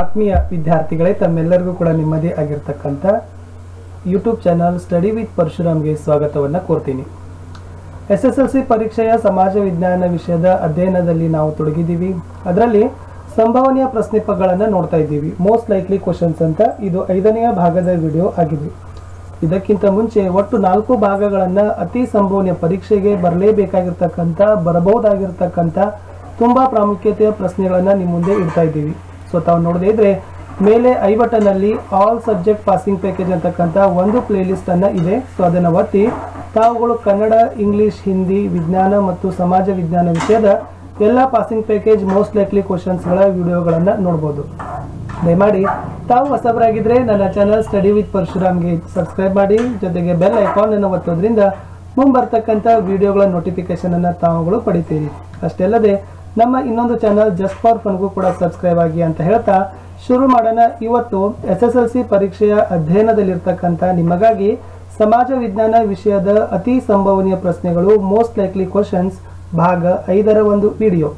ಆತ್ಮೀಯ ವಿದ್ಯಾರ್ಥಿಗಳೇ ತಮ್ಮೆಲ್ಲರಿಗೂ ಕೂಡ ನಿಮ್ಮದೇ ಆಗಿರ್ತಕ್ಕಂಥ ಯೂಟ್ಯೂಬ್ ಚಾನಲ್ ಸ್ಟಡಿ ವಿತ್ ಪರಶುರಾಮ್ಗೆ ಸ್ವಾಗತವನ್ನು ಕೋರ್ತೀನಿ ಎಸ್ ಎಸ್ ಎಲ್ ಸಿ ಪರೀಕ್ಷೆಯ ಸಮಾಜ ವಿಜ್ಞಾನ ವಿಷಯದ ಅಧ್ಯಯನದಲ್ಲಿ ನಾವು ತೊಡಗಿದ್ದೀವಿ ಅದರಲ್ಲಿ ಸಂಭವನೀಯ ಪ್ರಶ್ನೆಪಗಳನ್ನು ನೋಡ್ತಾ ಇದ್ದೀವಿ ಮೋಸ್ಟ್ ಲೈಕ್ಲಿ ಕ್ವಶನ್ಸ್ ಅಂತ ಇದು ಐದನೆಯ ಭಾಗದ ವಿಡಿಯೋ ಆಗಿದೆ ಇದಕ್ಕಿಂತ ಮುಂಚೆ ಒಟ್ಟು ನಾಲ್ಕು ಭಾಗಗಳನ್ನು ಅತಿ ಸಂಭವನೀಯ ಪರೀಕ್ಷೆಗೆ ಬರಲೇಬೇಕಾಗಿರ್ತಕ್ಕಂಥ ಬರಬಹುದಾಗಿರ್ತಕ್ಕಂಥ ತುಂಬ ಪ್ರಾಮುಖ್ಯತೆಯ ಪ್ರಶ್ನೆಗಳನ್ನು ನಿಮ್ಮ ಮುಂದೆ ಇಡ್ತಾ ಇದ್ದೀವಿ ಸೊ ತಾವು ನೋಡದೇ ಇದ್ರೆ ಮೇಲೆ ಐ ಬಟನ್ನಲ್ಲಿ ಆಲ್ ಸಬ್ಜೆಕ್ಟ್ ಪಾಸಿಂಗ್ ಪ್ಯಾಕೇಜ್ ಅಂತಕ್ಕಂಥ ಒಂದು ಪ್ಲೇಲಿಸ್ಟ್ ಅನ್ನ ಇದೆ ಸೊ ಅದನ್ನು ಒತ್ತಿ ತಾವುಗಳು ಕನ್ನಡ ಇಂಗ್ಲಿಷ್ ಹಿಂದಿ ವಿಜ್ಞಾನ ಮತ್ತು ಸಮಾಜ ವಿಜ್ಞಾನ ವಿಷಯದ ಎಲ್ಲ ಪಾಸಿಂಗ್ ಪ್ಯಾಕೇಜ್ ಮೋಸ್ಟ್ ಲೈಕ್ಲಿ ಕ್ವಶನ್ಸ್ಗಳ ವಿಡಿಯೋಗಳನ್ನು ನೋಡ್ಬೋದು ದಯಮಾಡಿ ತಾವು ಹೊಸಬರಾಗಿದ್ರೆ ನನ್ನ ಚಾನಲ್ ಸ್ಟಡಿ ವಿತ್ ಪರಶುರಾಮ್ಗೆ ಸಬ್ಸ್ಕ್ರೈಬ್ ಮಾಡಿ ಜೊತೆಗೆ ಬೆಲ್ ಐಕಾನ್ ಅನ್ನು ಒತ್ತೋದ್ರಿಂದ ಮುಂಬರ್ತಕ್ಕಂಥ ವಿಡಿಯೋಗಳ ನೋಟಿಫಿಕೇಶನ್ ಅನ್ನು ತಾವುಗಳು ಪಡಿತೀರಿ ಅಷ್ಟೇ ಅಲ್ಲದೆ ನಮ್ಮ ಇನ್ನೊಂದು ಚಾನಲ್ ಜಸ್ಟ್ ಫಾರ್ ಫನ್ಗೂ ಕೂಡ ಸಬ್ಸ್ಕ್ರೈಬ್ ಆಗಿ ಅಂತ ಹೇಳ್ತಾ ಶುರು ಮಾಡೋಣ ಇವತ್ತು ಎಸ್ ಎಸ್ ಎಲ್ ಸಿ ಪರೀಕ್ಷೆಯ ಅಧ್ಯಯನದಲ್ಲಿರ್ತಕ್ಕಂಥ ನಿಮಗಾಗಿ ಸಮಾಜ ವಿಜ್ಞಾನ ವಿಷಯದ ಅತಿ ಸಂಭವನೀಯ ಪ್ರಶ್ನೆಗಳು ಮೋಸ್ಟ್ ಲೈಕ್ಲಿ ಕ್ವಶನ್ಸ್ ಭಾಗ ಐದರ ಒಂದು ವಿಡಿಯೋ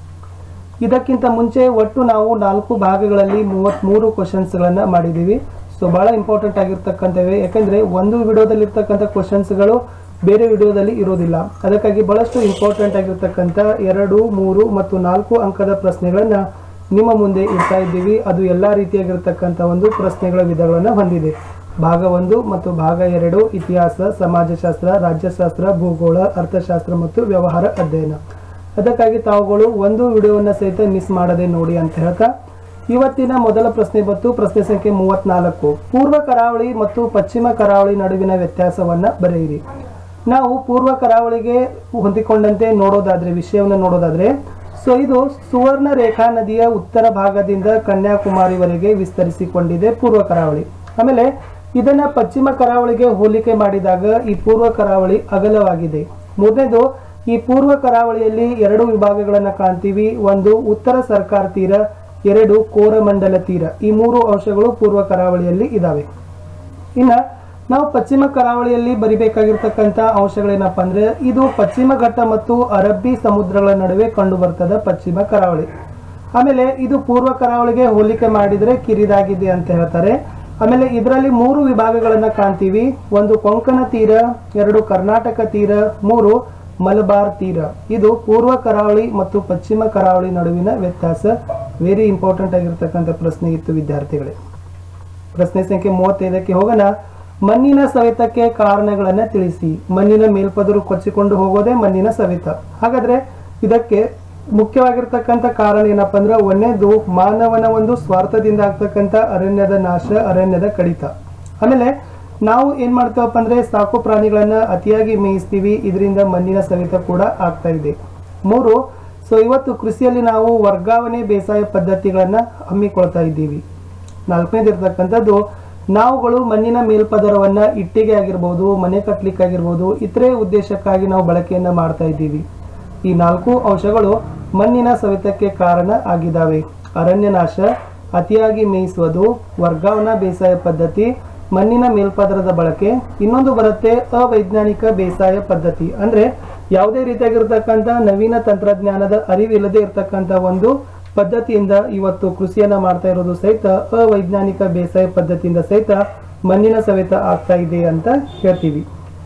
ಇದಕ್ಕಿಂತ ಮುಂಚೆ ಒಟ್ಟು ನಾವು ನಾಲ್ಕು ಭಾಗಗಳಲ್ಲಿ ಮೂವತ್ತ್ಮೂರು ಕ್ವಶನ್ಸ್ಗಳನ್ನು ಮಾಡಿದ್ದೀವಿ ಸೊ ಭಾಳ ಇಂಪಾರ್ಟೆಂಟ್ ಆಗಿರ್ತಕ್ಕಂಥವೆ ಯಾಕಂದರೆ ಒಂದು ವಿಡಿಯೋದಲ್ಲಿರ್ತಕ್ಕಂಥ ಕ್ವಶನ್ಸ್ಗಳು ಬೇರೆ ವಿಡಿಯೋದಲ್ಲಿ ಇರೋದಿಲ್ಲ ಅದಕ್ಕಾಗಿ ಬಹಳಷ್ಟು ಇಂಪಾರ್ಟೆಂಟ್ ಆಗಿರ್ತಕ್ಕಂಥ ಎರಡು ಮೂರು ಮತ್ತು ನಾಲ್ಕು ಅಂಕದ ಪ್ರಶ್ನೆಗಳನ್ನು ನಿಮ್ಮ ಮುಂದೆ ಇಡ್ತಾ ಇದ್ದೀವಿ ಅದು ಎಲ್ಲ ರೀತಿಯಾಗಿರ್ತಕ್ಕಂಥ ಒಂದು ಪ್ರಶ್ನೆಗಳ ವಿಧಗಳನ್ನು ಹೊಂದಿದೆ ಭಾಗ ಒಂದು ಮತ್ತು ಭಾಗ ಎರಡು ಇತಿಹಾಸ ಸಮಾಜಶಾಸ್ತ್ರ ರಾಜ್ಯಶಾಸ್ತ್ರ ಭೂಗೋಳ ಅರ್ಥಶಾಸ್ತ್ರ ಮತ್ತು ವ್ಯವಹಾರ ಅಧ್ಯಯನ ಅದಕ್ಕಾಗಿ ತಾವುಗಳು ಒಂದು ವಿಡಿಯೋವನ್ನು ಸಹಿತ ಮಿಸ್ ಮಾಡದೆ ನೋಡಿ ಅಂತ ಹೇಳ್ತಾ ಇವತ್ತಿನ ಮೊದಲ ಪ್ರಶ್ನೆ ಬಂತು ಪ್ರಶ್ನೆ ಸಂಖ್ಯೆ ಮೂವತ್ನಾಲ್ಕು ಪೂರ್ವ ಕರಾವಳಿ ಮತ್ತು ಪಶ್ಚಿಮ ಕರಾವಳಿ ನಡುವಿನ ವ್ಯತ್ಯಾಸವನ್ನ ಬರೆಯಿರಿ ನಾವು ಪೂರ್ವ ಕರಾವಳಿಗೆ ಹೊಂದಿಕೊಂಡಂತೆ ನೋಡೋದಾದ್ರೆ ವಿಷಯವನ್ನು ನೋಡೋದಾದ್ರೆ ಸೊ ಇದು ಸುವರ್ಣ ರೇಖಾ ನದಿಯ ಉತ್ತರ ಭಾಗದಿಂದ ಕನ್ಯಾಕುಮಾರಿವರೆಗೆ ವಿಸ್ತರಿಸಿಕೊಂಡಿದೆ ಪೂರ್ವ ಕರಾವಳಿ ಆಮೇಲೆ ಇದನ್ನ ಪಶ್ಚಿಮ ಕರಾವಳಿಗೆ ಹೋಲಿಕೆ ಮಾಡಿದಾಗ ಈ ಪೂರ್ವ ಕರಾವಳಿ ಅಗಲವಾಗಿದೆ ಮೂರನೇದು ಈ ಪೂರ್ವ ಕರಾವಳಿಯಲ್ಲಿ ಎರಡು ವಿಭಾಗಗಳನ್ನು ಕಾಣ್ತೀವಿ ಒಂದು ಉತ್ತರ ಸರ್ಕಾರ ತೀರ ಎರಡು ಕೋರಮಂಡಲ ತೀರ ಈ ಮೂರು ಅಂಶಗಳು ಪೂರ್ವ ಕರಾವಳಿಯಲ್ಲಿ ಇದಾವೆ ಇನ್ನ ನಾವು ಪಶ್ಚಿಮ ಕರಾವಳಿಯಲ್ಲಿ ಬರಿಬೇಕಾಗಿರ್ತಕ್ಕಂಥ ಅಂಶಗಳೇನಪ್ಪ ಅಂದ್ರೆ ಇದು ಪಶ್ಚಿಮ ಘಟ್ಟ ಮತ್ತು ಅರಬ್ಬಿ ಸಮುದ್ರಗಳ ನಡುವೆ ಕಂಡು ಬರ್ತದ ಪಶ್ಚಿಮ ಕರಾವಳಿ ಆಮೇಲೆ ಇದು ಪೂರ್ವ ಕರಾವಳಿಗೆ ಹೋಲಿಕೆ ಮಾಡಿದ್ರೆ ಕಿರಿದಾಗಿದೆ ಅಂತ ಹೇಳ್ತಾರೆ ಆಮೇಲೆ ಇದರಲ್ಲಿ ಮೂರು ವಿಭಾಗಗಳನ್ನ ಕಾಣ್ತೀವಿ ಒಂದು ಕೊಂಕಣ ತೀರ ಎರಡು ಕರ್ನಾಟಕ ತೀರ ಮೂರು ಮಲಬಾರ್ ತೀರ ಇದು ಪೂರ್ವ ಕರಾವಳಿ ಮತ್ತು ಪಶ್ಚಿಮ ಕರಾವಳಿ ನಡುವಿನ ವ್ಯತ್ಯಾಸ ವೆರಿ ಇಂಪಾರ್ಟೆಂಟ್ ಆಗಿರ್ತಕ್ಕಂಥ ಪ್ರಶ್ನೆ ಇತ್ತು ವಿದ್ಯಾರ್ಥಿಗಳೇ ಪ್ರಶ್ನೆ ಸಂಖ್ಯೆ ಮೂವತ್ತೈದಕ್ಕೆ ಹೋಗೋಣ ಮಣ್ಣಿನ ಸವೆತಕ್ಕೆ ಕಾರಣಗಳನ್ನ ತಿಳಿಸಿ ಮಣ್ಣಿನ ಮೇಲ್ಪದರು ಕೊಚ್ಚಿಕೊಂಡು ಹೋಗೋದೇ ಮಣ್ಣಿನ ಸವೆತ ಹಾಗಾದ್ರೆ ಇದಕ್ಕೆ ಮುಖ್ಯವಾಗಿರ್ತಕ್ಕಂಥ ಕಾರಣ ಏನಪ್ಪ ಅಂದ್ರೆ ಒಂದೇದು ಮಾನವನ ಒಂದು ಸ್ವಾರ್ಥದಿಂದ ಆಗ್ತಕ್ಕಂಥ ಅರಣ್ಯದ ನಾಶ ಅರಣ್ಯದ ಕಡಿತ ಆಮೇಲೆ ನಾವು ಏನ್ ಮಾಡ್ತೇವಪ್ಪ ಅಂದ್ರೆ ಸಾಕು ಪ್ರಾಣಿಗಳನ್ನ ಅತಿಯಾಗಿ ಮೇಯಿಸ್ತೀವಿ ಇದರಿಂದ ಮಣ್ಣಿನ ಸವೆತ ಕೂಡ ಆಗ್ತಾ ಇದೆ ಮೂರು ಸೊ ಇವತ್ತು ಕೃಷಿಯಲ್ಲಿ ನಾವು ವರ್ಗಾವಣೆ ಬೇಸಾಯ ಪದ್ಧತಿಗಳನ್ನ ಹಮ್ಮಿಕೊಳ್ತಾ ಇದ್ದೀವಿ ನಾಲ್ಕನೇದು ಇರ್ತಕ್ಕಂಥದ್ದು ನಾವುಗಳು ಮಣ್ಣಿನ ಮೇಲ್ಪದರವನ್ನ ಇಟ್ಟಿಗೆ ಆಗಿರ್ಬೋದು ಮನೆ ಕಟ್ಟಲಿಕ್ಕೆ ಆಗಿರ್ಬೋದು ಇತರೆ ಉದ್ದೇಶಕ್ಕಾಗಿ ನಾವು ಬಳಕೆಯನ್ನ ಮಾಡ್ತಾ ಇದ್ದೀವಿ ಈ ನಾಲ್ಕು ಅಂಶಗಳು ಮಣ್ಣಿನ ಸವೆತಕ್ಕೆ ಕಾರಣ ಆಗಿದ್ದಾವೆ ಅರಣ್ಯ ನಾಶ ಅತಿಯಾಗಿ ಮೇಯಿಸುವುದು ವರ್ಗಾವಣಾ ಬೇಸಾಯ ಪದ್ಧತಿ ಮಣ್ಣಿನ ಮೇಲ್ಪದರದ ಬಳಕೆ ಇನ್ನೊಂದು ಬರುತ್ತೆ ಅವೈಜ್ಞಾನಿಕ ಬೇಸಾಯ ಪದ್ಧತಿ ಅಂದ್ರೆ ಯಾವುದೇ ರೀತಿಯಾಗಿರ್ತಕ್ಕಂಥ ನವೀನ ತಂತ್ರಜ್ಞಾನದ ಅರಿವಿಲ್ಲದೆ ಇರತಕ್ಕಂಥ ಒಂದು ಪದ್ಧತಿಯಿಂದ ಇವತ್ತು ಕೃಷಿಯನ್ನ ಮಾಡ್ತಾ ಇರೋದು ಸಹಿತ ಅವೈಜ್ಞಾನಿಕ ಬೇಸಾಯ ಪದ್ಧತಿಯಿಂದ ಸಹಿತ ಮಣ್ಣಿನ ಸವೆತ ಆಗ್ತಾ ಇದೆ ಅಂತ ಹೇಳ್ತೀವಿ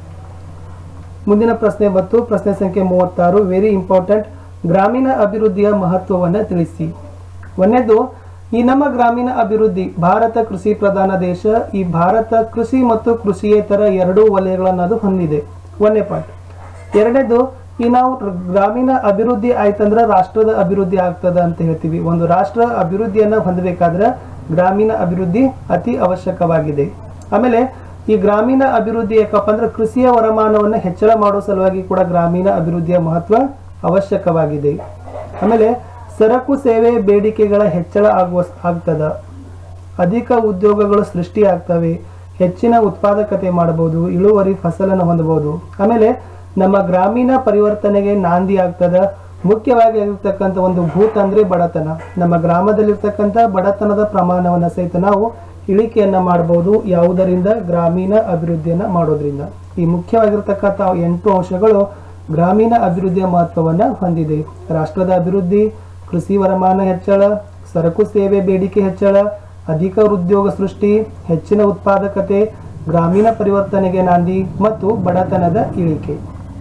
ಮುಂದಿನ ಪ್ರಶ್ನೆ ಮತ್ತು ಪ್ರಶ್ನೆ ಸಂಖ್ಯೆ ಮೂವತ್ತಾರು ವೆರಿ ಇಂಪಾರ್ಟೆಂಟ್ ಗ್ರಾಮೀಣ ಅಭಿವೃದ್ಧಿಯ ಮಹತ್ವವನ್ನು ತಿಳಿಸಿ ಒಂದನೇದು ಈ ನಮ್ಮ ಗ್ರಾಮೀಣ ಅಭಿವೃದ್ಧಿ ಭಾರತ ಕೃಷಿ ಪ್ರಧಾನ ದೇಶ ಈ ಭಾರತ ಕೃಷಿ ಮತ್ತು ಕೃಷಿಯೇತರ ಎರಡೂ ವಲಯಗಳನ್ನು ಅದು ಹೊಂದಿದೆ ಒಂದನೇ ಪಾಯಿಂಟ್ ಎರಡನೇದು ಈ ನಾವು ಗ್ರಾಮೀಣ ಅಭಿವೃದ್ಧಿ ಆಯ್ತಂದ್ರೆ ರಾಷ್ಟ್ರದ ಅಭಿವೃದ್ಧಿ ಆಗ್ತದ ಅಂತ ಹೇಳ್ತೀವಿ ಒಂದು ರಾಷ್ಟ್ರ ಅಭಿವೃದ್ಧಿಯನ್ನ ಹೊಂದಬೇಕಾದ್ರೆ ಗ್ರಾಮೀಣ ಅಭಿವೃದ್ಧಿ ಅತಿ ಅವಶ್ಯಕವಾಗಿದೆ ಆಮೇಲೆ ಈ ಗ್ರಾಮೀಣ ಅಭಿವೃದ್ಧಿ ಯಾಕಪ್ಪ ಅಂದ್ರೆ ಕೃಷಿಯ ವರಮಾನವನ್ನು ಹೆಚ್ಚಳ ಮಾಡೋ ಸಲುವಾಗಿ ಕೂಡ ಗ್ರಾಮೀಣ ಅಭಿವೃದ್ಧಿಯ ಮಹತ್ವ ಅವಶ್ಯಕವಾಗಿದೆ ಆಮೇಲೆ ಸರಕು ಸೇವೆ ಬೇಡಿಕೆಗಳ ಹೆಚ್ಚಳ ಆಗುವ ಆಗ್ತದ ಅಧಿಕ ಉದ್ಯೋಗಗಳು ಸೃಷ್ಟಿ ಆಗ್ತವೆ ಹೆಚ್ಚಿನ ಉತ್ಪಾದಕತೆ ಮಾಡಬಹುದು ಇಳುವರಿ ಫಸಲನ್ನು ಹೊಂದಬಹುದು ಆಮೇಲೆ ನಮ್ಮ ಗ್ರಾಮೀಣ ಪರಿವರ್ತನೆಗೆ ನಾಂದಿ ಆಗ್ತದ ಮುಖ್ಯವಾಗಿ ಆಗಿರ್ತಕ್ಕಂಥ ಒಂದು ಭೂತ ಅಂದ್ರೆ ಬಡತನ ನಮ್ಮ ಗ್ರಾಮದಲ್ಲಿರ್ತಕ್ಕಂಥ ಬಡತನದ ಪ್ರಮಾಣವನ್ನು ಸಹಿತ ನಾವು ಇಳಿಕೆಯನ್ನ ಮಾಡಬಹುದು ಯಾವುದರಿಂದ ಗ್ರಾಮೀಣ ಅಭಿವೃದ್ಧಿಯನ್ನ ಮಾಡೋದ್ರಿಂದ ಈ ಮುಖ್ಯವಾಗಿರ್ತಕ್ಕಂಥ ಎಂಟು ಅಂಶಗಳು ಗ್ರಾಮೀಣ ಅಭಿವೃದ್ಧಿಯ ಮಹತ್ವವನ್ನು ಹೊಂದಿದೆ ರಾಷ್ಟ್ರದ ಅಭಿವೃದ್ಧಿ ಕೃಷಿ ವರಮಾನ ಹೆಚ್ಚಳ ಸರಕು ಸೇವೆ ಬೇಡಿಕೆ ಹೆಚ್ಚಳ ಅಧಿಕ ಉದ್ಯೋಗ ಸೃಷ್ಟಿ ಹೆಚ್ಚಿನ ಉತ್ಪಾದಕತೆ ಗ್ರಾಮೀಣ ಪರಿವರ್ತನೆಗೆ ನಾಂದಿ ಮತ್ತು ಬಡತನದ ಇಳಿಕೆ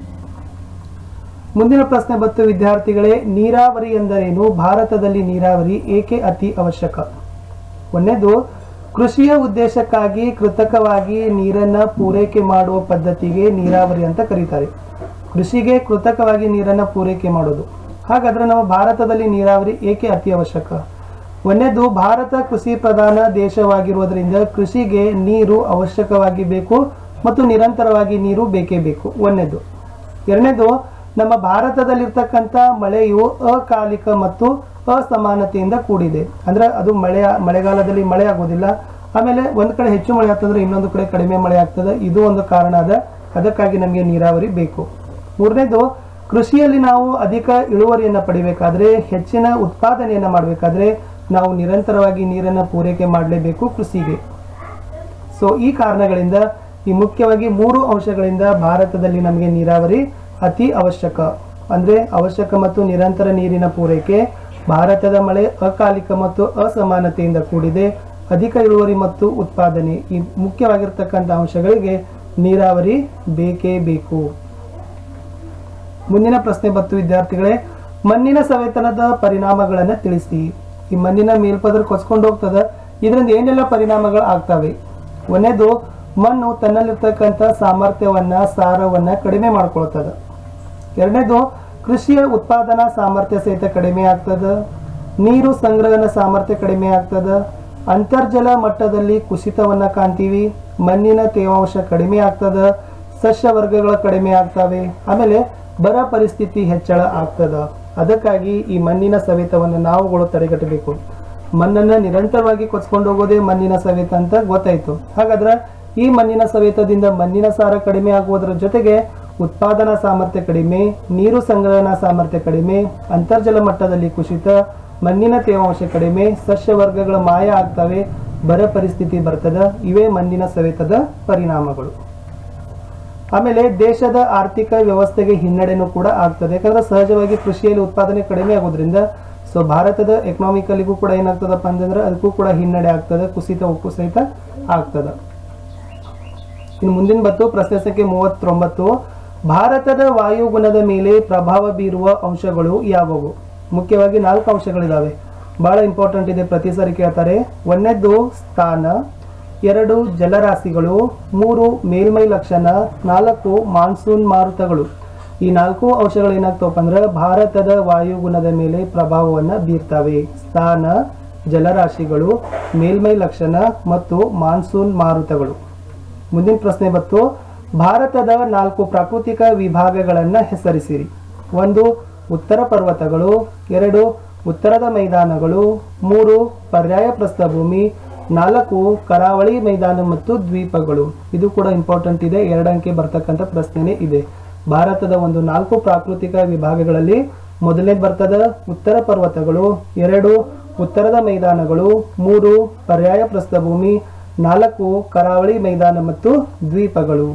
ಮುಂದಿನ ಪ್ರಶ್ನೆ ಬತ್ತು ವಿದ್ಯಾರ್ಥಿಗಳೇ ನೀರಾವರಿ ಎಂದರೇನು ಭಾರತದಲ್ಲಿ ನೀರಾವರಿ ಏಕೆ ಅತಿ ಅವಶ್ಯಕ ಒಂದನೇದು ಕೃಷಿಯ ಉದ್ದೇಶಕ್ಕಾಗಿ ಕೃತಕವಾಗಿ ನೀರನ್ನ ಪೂರೈಕೆ ಮಾಡುವ ಪದ್ಧತಿಗೆ ನೀರಾವರಿ ಅಂತ ಕರೀತಾರೆ ಕೃಷಿಗೆ ಕೃತಕವಾಗಿ ನೀರನ್ನ ಪೂರೈಕೆ ಮಾಡೋದು ಹಾಗಾದ್ರೆ ನಮ್ಮ ಭಾರತದಲ್ಲಿ ನೀರಾವರಿ ಏಕೆ ಅತಿ ಅವಶ್ಯಕ ಒಂದನೇದು ಭಾರತ ಕೃಷಿ ಪ್ರಧಾನ ದೇಶವಾಗಿರುವುದರಿಂದ ಕೃಷಿಗೆ ನೀರು ಅವಶ್ಯಕವಾಗಿ ಬೇಕು ಮತ್ತು ನಿರಂತರವಾಗಿ ನೀರು ಬೇಕೇ ಬೇಕು ಒಂದನೇದು ಎರಡನೇದು ನಮ್ಮ ಭಾರತದಲ್ಲಿರ್ತಕ್ಕಂಥ ಮಳೆಯು ಅಕಾಲಿಕ ಮತ್ತು ಅಸಮಾನತೆಯಿಂದ ಕೂಡಿದೆ ಅಂದ್ರೆ ಅದು ಮಳೆ ಮಳೆಗಾಲದಲ್ಲಿ ಮಳೆ ಆಗೋದಿಲ್ಲ ಆಮೇಲೆ ಒಂದ್ ಕಡೆ ಹೆಚ್ಚು ಮಳೆ ಆಗ್ತದ್ರೆ ಇನ್ನೊಂದು ಕಡೆ ಕಡಿಮೆ ಮಳೆ ಆಗ್ತದೆ ಇದು ಒಂದು ಕಾರಣ ಅದ ಅದಕ್ಕಾಗಿ ನಮಗೆ ನೀರಾವರಿ ಬೇಕು ಮೂರನೇದು ಕೃಷಿಯಲ್ಲಿ ನಾವು ಅಧಿಕ ಇಳುವರಿಯನ್ನು ಪಡಿಬೇಕಾದ್ರೆ ಹೆಚ್ಚಿನ ಉತ್ಪಾದನೆಯನ್ನು ಮಾಡಬೇಕಾದ್ರೆ ನಾವು ನಿರಂತರವಾಗಿ ನೀರನ್ನು ಪೂರೈಕೆ ಮಾಡಲೇಬೇಕು ಕೃಷಿಗೆ ಸೊ ಈ ಕಾರಣಗಳಿಂದ ಈ ಮುಖ್ಯವಾಗಿ ಮೂರು ಅಂಶಗಳಿಂದ ಭಾರತದಲ್ಲಿ ನಮಗೆ ನೀರಾವರಿ ಅತಿ ಅವಶ್ಯಕ ಅಂದ್ರೆ ಅವಶ್ಯಕ ಮತ್ತು ನಿರಂತರ ನೀರಿನ ಪೂರೈಕೆ ಭಾರತದ ಮಳೆ ಅಕಾಲಿಕ ಮತ್ತು ಅಸಮಾನತೆಯಿಂದ ಕೂಡಿದೆ ಅಧಿಕ ಇಳುವರಿ ಮತ್ತು ಉತ್ಪಾದನೆ ಈ ಮುಖ್ಯವಾಗಿರ್ತಕ್ಕಂಥ ಅಂಶಗಳಿಗೆ ನೀರಾವರಿ ಬೇಕೇ ಬೇಕು ಮುಂದಿನ ಪ್ರಶ್ನೆ ಬತ್ತು ವಿದ್ಯಾರ್ಥಿಗಳೇ ಮಣ್ಣಿನ ಸವೆತನದ ಪರಿಣಾಮಗಳನ್ನು ತಿಳಿಸಿ ಈ ಮಣ್ಣಿನ ಮೇಲ್ಪದರ ಕೊಚ್ಕೊಂಡು ಹೋಗ್ತದ ಇದರಿಂದ ಏನೆಲ್ಲ ಪರಿಣಾಮಗಳು ಆಗ್ತವೆ ಒಂದನೇದು ಮಣ್ಣು ತನ್ನಲ್ಲಿರ್ತಕ್ಕಂಥ ಸಾಮರ್ಥ್ಯವನ್ನ ಸಾರವನ್ನ ಕಡಿಮೆ ಮಾಡ್ಕೊಳ್ತದ ಎರಡನೇದು ಕೃಷಿಯ ಉತ್ಪಾದನಾ ಸಾಮರ್ಥ್ಯ ಸಹಿತ ಕಡಿಮೆ ಆಗ್ತದ ನೀರು ಸಂಗ್ರಹಣ ಸಾಮರ್ಥ್ಯ ಕಡಿಮೆ ಆಗ್ತದ ಅಂತರ್ಜಲ ಮಟ್ಟದಲ್ಲಿ ಕುಸಿತವನ್ನ ಕಾಣ್ತೀವಿ ಮಣ್ಣಿನ ತೇವಾಂಶ ಕಡಿಮೆ ಆಗ್ತದ ಸಸ್ಯ ವರ್ಗಗಳ ಕಡಿಮೆ ಆಗ್ತವೆ ಆಮೇಲೆ ಬರ ಪರಿಸ್ಥಿತಿ ಹೆಚ್ಚಳ ಆಗ್ತದ ಅದಕ್ಕಾಗಿ ಈ ಮಣ್ಣಿನ ಸವೆತವನ್ನು ನಾವುಗಳು ತಡೆಗಟ್ಟಬೇಕು ಮಣ್ಣನ್ನ ನಿರಂತರವಾಗಿ ಕೊಚ್ಕೊಂಡು ಹೋಗೋದೇ ಮಣ್ಣಿನ ಸವೆತ ಅಂತ ಗೊತ್ತಾಯ್ತು ಹಾಗಾದ್ರೆ ಈ ಮಣ್ಣಿನ ಸವೆತದಿಂದ ಮಣ್ಣಿನ ಸಾರ ಕಡಿಮೆ ಆಗುವುದರ ಜೊತೆಗೆ ಉತ್ಪಾದನಾ ಸಾಮರ್ಥ್ಯ ಕಡಿಮೆ ನೀರು ಸಂಗ್ರಹಣಾ ಸಾಮರ್ಥ್ಯ ಕಡಿಮೆ ಅಂತರ್ಜಲ ಮಟ್ಟದಲ್ಲಿ ಕುಸಿತ ಮಣ್ಣಿನ ತೇವಾಂಶ ಕಡಿಮೆ ಸಸ್ಯ ವರ್ಗಗಳ ಮಾಯ ಆಗ್ತವೆ ಬರ ಪರಿಸ್ಥಿತಿ ಬರ್ತದ ಇವೇ ಮಣ್ಣಿನ ಸವೆತದ ಪರಿಣಾಮಗಳು ಆಮೇಲೆ ದೇಶದ ಆರ್ಥಿಕ ವ್ಯವಸ್ಥೆಗೆ ಹಿನ್ನಡೆನೂ ಕೂಡ ಆಗ್ತದೆ ಯಾಕಂದ್ರೆ ಸಹಜವಾಗಿ ಕೃಷಿಯಲ್ಲಿ ಉತ್ಪಾದನೆ ಕಡಿಮೆ ಆಗೋದ್ರಿಂದ ಸೊ ಭಾರತದ ಎಕನಾಮಿಕಲಿಗೂ ಕೂಡ ಏನಾಗ್ತದಪ್ಪ ಅಂತಂದ್ರೆ ಅದಕ್ಕೂ ಕೂಡ ಹಿನ್ನಡೆ ಆಗ್ತದೆ ಕುಸಿತ ಉಪ್ಪು ಸಹಿತ ಆಗ್ತದ ಇನ್ನು ಮುಂದಿನ ಬತ್ತು ಪ್ರಶ್ನೆ ಸಂಖ್ಯೆ ಮೂವತ್ತೊಂಬತ್ತು ಭಾರತದ ವಾಯುಗುಣದ ಮೇಲೆ ಪ್ರಭಾವ ಬೀರುವ ಅಂಶಗಳು ಯಾವುವು ಮುಖ್ಯವಾಗಿ ನಾಲ್ಕು ಅಂಶಗಳಿದಾವೆ ಬಹಳ ಇಂಪಾರ್ಟೆಂಟ್ ಇದೆ ಪ್ರತಿ ಸಾರಿ ಕೇಳ್ತಾರೆ ಒಂದನೇದ್ದು ಸ್ಥಾನ ಎರಡು ಜಲರಾಶಿಗಳು ಮೂರು ಮೇಲ್ಮೈ ಲಕ್ಷಣ ನಾಲ್ಕು ಮಾನ್ಸೂನ್ ಮಾರುತಗಳು ಈ ನಾಲ್ಕು ಅಂಶಗಳು ಏನಾಗ್ತವಪ್ಪ ಅಂದ್ರೆ ಭಾರತದ ವಾಯುಗುಣದ ಮೇಲೆ ಪ್ರಭಾವವನ್ನು ಬೀರ್ತವೆ ಸ್ಥಾನ ಜಲರಾಶಿಗಳು ಮೇಲ್ಮೈ ಲಕ್ಷಣ ಮತ್ತು ಮಾನ್ಸೂನ್ ಮಾರುತಗಳು ಮುಂದಿನ ಪ್ರಶ್ನೆ ಬತ್ತು ಭಾರತದ ನಾಲ್ಕು ಪ್ರಾಕೃತಿಕ ವಿಭಾಗಗಳನ್ನು ಹೆಸರಿಸಿರಿ ಒಂದು ಉತ್ತರ ಪರ್ವತಗಳು ಎರಡು ಉತ್ತರದ ಮೈದಾನಗಳು ಮೂರು ಪರ್ಯಾಯ ಪ್ರಸ್ಥಭೂಮಿ ನಾಲ್ಕು ಕರಾವಳಿ ಮೈದಾನ ಮತ್ತು ದ್ವೀಪಗಳು ಇದು ಕೂಡ ಇಂಪಾರ್ಟೆಂಟ್ ಇದೆ ಎರಡು ಅಂಕೆ ಬರ್ತಕ್ಕಂಥ ಪ್ರಶ್ನೆನೇ ಇದೆ ಭಾರತದ ಒಂದು ನಾಲ್ಕು ಪ್ರಾಕೃತಿಕ ವಿಭಾಗಗಳಲ್ಲಿ ಮೊದಲನೇದು ಬರ್ತದ ಉತ್ತರ ಪರ್ವತಗಳು ಎರಡು ಉತ್ತರದ ಮೈದಾನಗಳು ಮೂರು ಪರ್ಯಾಯ ಪ್ರಸ್ಥಭೂಮಿ ನಾಲ್ಕು ಕರಾವಳಿ ಮೈದಾನ ಮತ್ತು ದ್ವೀಪಗಳು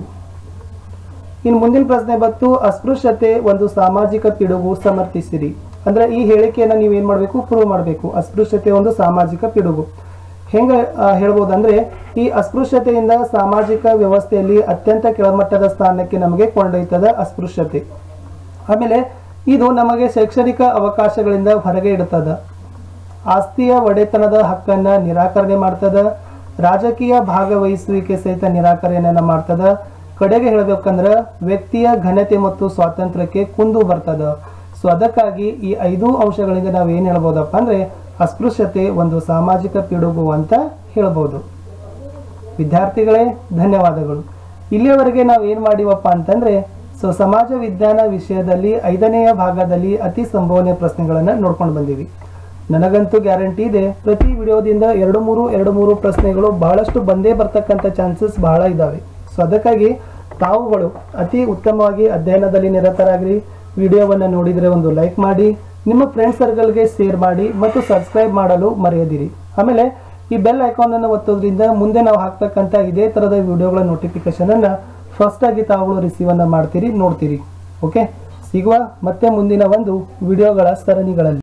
ಇನ್ನು ಮುಂದಿನ ಪ್ರಶ್ನೆ ಬಂತು ಅಸ್ಪೃಶ್ಯತೆ ಒಂದು ಸಾಮಾಜಿಕ ಪಿಡುಗು ಸಮರ್ಥಿಸಿರಿ ಅಂದ್ರೆ ಈ ಹೇಳಿಕೆಯನ್ನ ನೀವು ಏನ್ ಮಾಡಬೇಕು ಪ್ರೂವ್ ಮಾಡಬೇಕು ಅಸ್ಪೃಶ್ಯತೆ ಒಂದು ಸಾಮಾಜಿಕ ಪಿಡುಗು ಹೆಂಗ ಆ, ಹೇಳ್ಬೋದಂದ್ರೆ ಈ ಅಸ್ಪೃಶ್ಯತೆಯಿಂದ ಸಾಮಾಜಿಕ ವ್ಯವಸ್ಥೆಯಲ್ಲಿ ಅತ್ಯಂತ ಕೆಳಮಟ್ಟದ ಸ್ಥಾನಕ್ಕೆ ನಮಗೆ ಕೊಂಡೊಯ್ತದ ಅಸ್ಪೃಶ್ಯತೆ ಆಮೇಲೆ ಇದು ನಮಗೆ ಶೈಕ್ಷಣಿಕ ಅವಕಾಶಗಳಿಂದ ಹೊರಗೆ ಇಡುತ್ತದ ಆಸ್ತಿಯ ಒಡೆತನದ ಹಕ್ಕನ್ನ ನಿರಾಕರಣೆ ಮಾಡ್ತದ ರಾಜಕೀಯ ಭಾಗವಹಿಸುವಿಕೆ ಸಹಿತ ನಿರಾಕರಣೆಯನ್ನ ಮಾಡ್ತದ ಕಡೆಗೆ ಹೇಳ್ಬೇಕಂದ್ರ ವ್ಯಕ್ತಿಯ ಘನತೆ ಮತ್ತು ಸ್ವಾತಂತ್ರ್ಯಕ್ಕೆ ಕುಂದು ಬರ್ತದ ಸೊ ಅದಕ್ಕಾಗಿ ಈ ಐದು ಅಂಶಗಳಿಂದ ನಾವು ಏನ್ ಹೇಳ್ಬೋದಪ್ಪ ಅಂದ್ರೆ ಅಸ್ಪೃಶ್ಯತೆ ಒಂದು ಸಾಮಾಜಿಕ ಪಿಡುಗು ಅಂತ ಹೇಳ್ಬೋದು ವಿದ್ಯಾರ್ಥಿಗಳೇ ಧನ್ಯವಾದಗಳು ಇಲ್ಲಿಯವರೆಗೆ ನಾವು ಏನು ಮಾಡಿವಪ್ಪ ಅಂತಂದ್ರೆ ಸೊ ಸಮಾಜ ವಿಜ್ಞಾನ ವಿಷಯದಲ್ಲಿ ಐದನೆಯ ಭಾಗದಲ್ಲಿ ಅತಿ ಸಂಭವನೀಯ ಪ್ರಶ್ನೆಗಳನ್ನು ನೋಡ್ಕೊಂಡು ಬಂದೀವಿ ನನಗಂತೂ ಗ್ಯಾರಂಟಿ ಇದೆ ಪ್ರತಿ ವಿಡಿಯೋದಿಂದ ಎರಡು ಮೂರು ಎರಡು ಮೂರು ಪ್ರಶ್ನೆಗಳು ಬಹಳಷ್ಟು ಬಂದೇ ಬರ್ತಕ್ಕಂಥ ಚಾನ್ಸಸ್ ಬಹಳ ಇದ್ದಾವೆ ಸೊ ಅದಕ್ಕಾಗಿ ತಾವುಗಳು ಅತಿ ಉತ್ತಮವಾಗಿ ಅಧ್ಯಯನದಲ್ಲಿ ನಿರತರಾಗಿರಿ ವಿಡಿಯೋವನ್ನು ನೋಡಿದರೆ ಒಂದು ಲೈಕ್ ಮಾಡಿ ನಿಮ್ಮ ಫ್ರೆಂಡ್ ಸರ್ಕಲ್ಗೆ ಶೇರ್ ಮಾಡಿ ಮತ್ತು ಸಬ್ಸ್ಕ್ರೈಬ್ ಮಾಡಲು ಮರೆಯದಿರಿ ಆಮೇಲೆ ಈ ಬೆಲ್ ಐಕಾನ್ ಅನ್ನು ಒತ್ತೋದ್ರಿಂದ ಮುಂದೆ ನಾವು ಹಾಕ್ತಕ್ಕಂಥ ಇದೇ ಥರದ ವಿಡಿಯೋಗಳ ನೋಟಿಫಿಕೇಶನ್ ಅನ್ನ ಫಸ್ಟ್ ಆಗಿ ತಾವುಗಳು ರಿಸೀವ್ ಅನ್ನ ಮಾಡ್ತೀರಿ ನೋಡ್ತೀರಿ ಓಕೆ ಸಿಗುವ ಮತ್ತೆ ಮುಂದಿನ ಒಂದು ವಿಡಿಯೋಗಳ ಸರಣಿಗಳಲ್ಲಿ